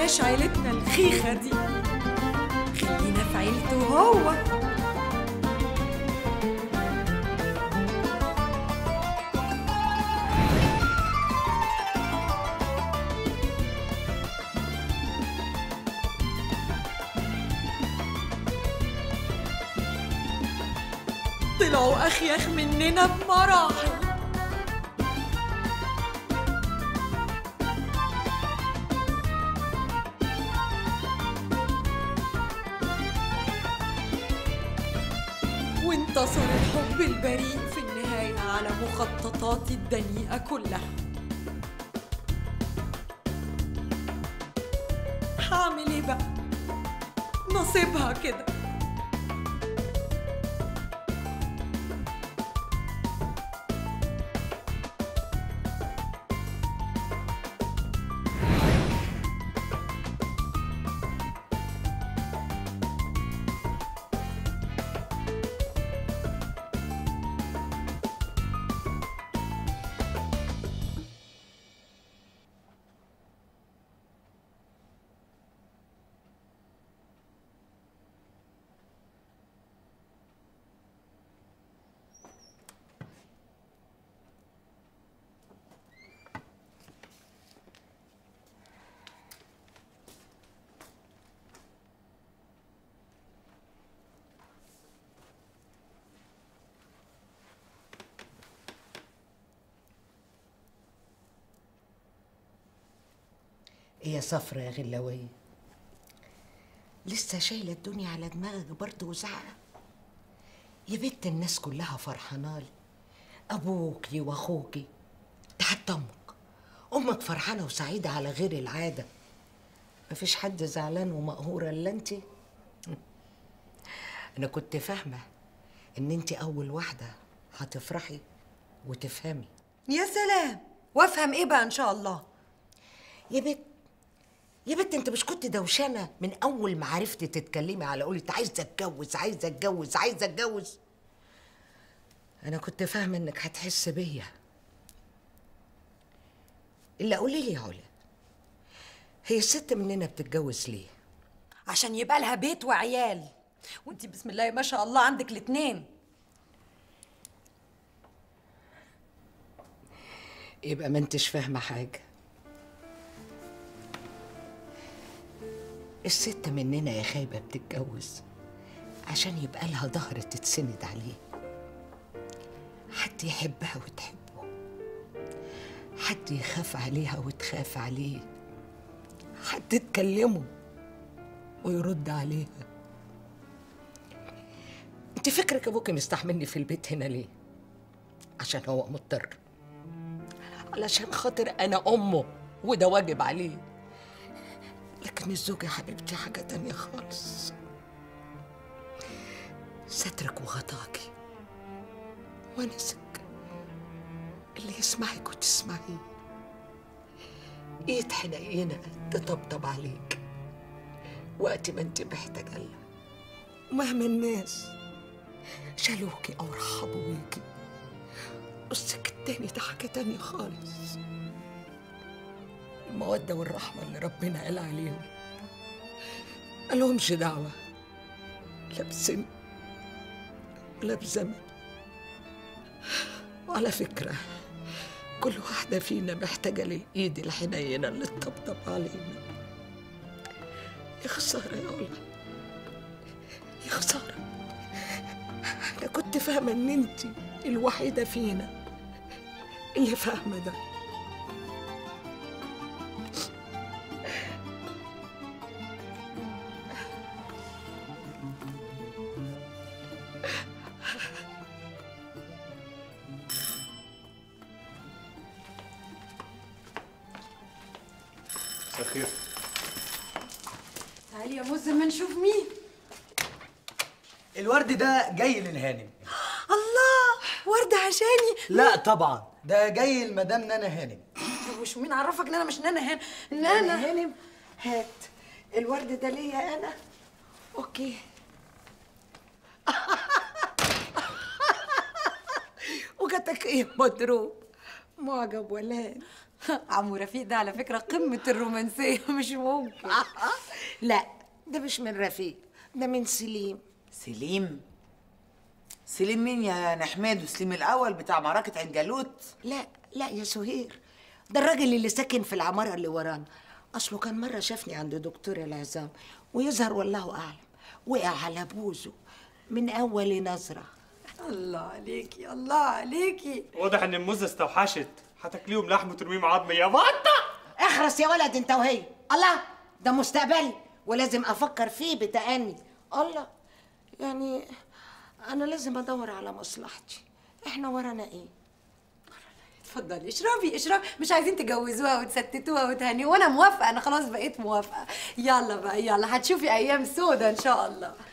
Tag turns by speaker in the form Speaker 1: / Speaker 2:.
Speaker 1: بلاش عيلتنا الخيخة دي خلينا في عيلته هو طلعوا أخيخ مننا بمراحل وانتصر الحب البريء في النهاية على مخططاتي الدنيئة كلها هعمل ايه بقى نصيبها كده
Speaker 2: ايه يا صفرة يا غلاوية لسه شايلة الدنيا على دماغك برضه وزعلة يا بنت الناس كلها فرحانالي أبوكي وأخوكي ده حتى أمك أمك فرحانة وسعيدة على غير العادة مفيش حد زعلان ومقهورة إلا أنت أنا كنت فاهمة إن أنت أول واحدة هتفرحي وتفهمي
Speaker 1: يا سلام وافهم ايه بقى ان شاء الله
Speaker 2: يا بنت يا بنت انت مش كنت دوشانه من اول ما عرفتي تتكلمي على قولت عايزه اتجوز عايزه اتجوز عايزه اتجوز انا كنت فاهمه انك هتحس بيا الا قولي لي يا علا هي الست مننا بتتجوز ليه
Speaker 1: عشان يبقى لها بيت وعيال وانتي بسم الله ما شاء الله عندك الاتنين
Speaker 2: يبقى ما انتش فاهمه حاجه الست مننا يا خايبه بتتجوز عشان يبقى لها ظهر تتسند عليه حد يحبها وتحبه حد يخاف عليها وتخاف عليه حد تكلمه ويرد عليها انت فكرك ابوك مستحملني في البيت هنا ليه عشان هو مضطر علشان خاطر انا امه وده واجب عليه لكن الزوج يا حبيبتي حاجة تانية خالص سترك وغطاكي ونسك اللي يسمعك وتسمعيه ايد حنينة تطبطب عليك وقت ما انت محتاجة لها ومهما الناس شالوكي او رحبوا بيكي نصك التاني ده حاجة تانية خالص المودة والرحمة اللي ربنا قال عليهم مالهمش دعوة لا بسن ولا بزمن وعلى فكرة كل واحدة فينا محتاجة للإيد الحنينة اللي تطبطب علينا يا خسارة يا علا يا خسارة أنا كنت فاهمة إن أنت الوحيدة فينا اللي فاهمة ده
Speaker 3: مساء الخير
Speaker 1: تعالي يا مز ما نشوف مين
Speaker 4: الورد ده جاي للهانم
Speaker 1: الله ورد عشاني
Speaker 4: لا طبعا ده جاي لمدام نانا هانم
Speaker 1: طب وش مين عرفك ان انا مش نانا هان
Speaker 2: نانا
Speaker 1: نانا
Speaker 2: هانم هات الورد ده ليا أنا أوكي وجاتك إيه مضروب معجب ولان
Speaker 1: عمو رفيق ده على فكره قمه الرومانسيه مش ممكن
Speaker 2: لا ده مش من رفيق ده من سليم
Speaker 3: سليم سليم مين يا نحماد وسليم الاول بتاع معركه عين جالوت
Speaker 2: لا لا يا سهير ده الراجل اللي ساكن في العمارة اللي ورانا أصله كان مرة شافني عند دكتور العظام ويظهر والله أعلم وقع على بوزه من أول نظرة
Speaker 1: الله عليكي الله عليكي
Speaker 5: واضح ان الموزه استوحشت هتاكليهم لحم وترميهم عظم يا بطه
Speaker 2: اخرس يا ولد انت وهي الله ده مستقبلي ولازم أفكر فيه بتأني الله يعني أنا لازم أدور على مصلحتي إحنا ورانا إيه؟
Speaker 1: اتفضلي اشربي اشربي مش عايزين تجوزوها وتستتوها وتهنيها وانا موافقه انا خلاص بقيت موافقه يلا بقى يلا هتشوفي ايام سودة ان شاء الله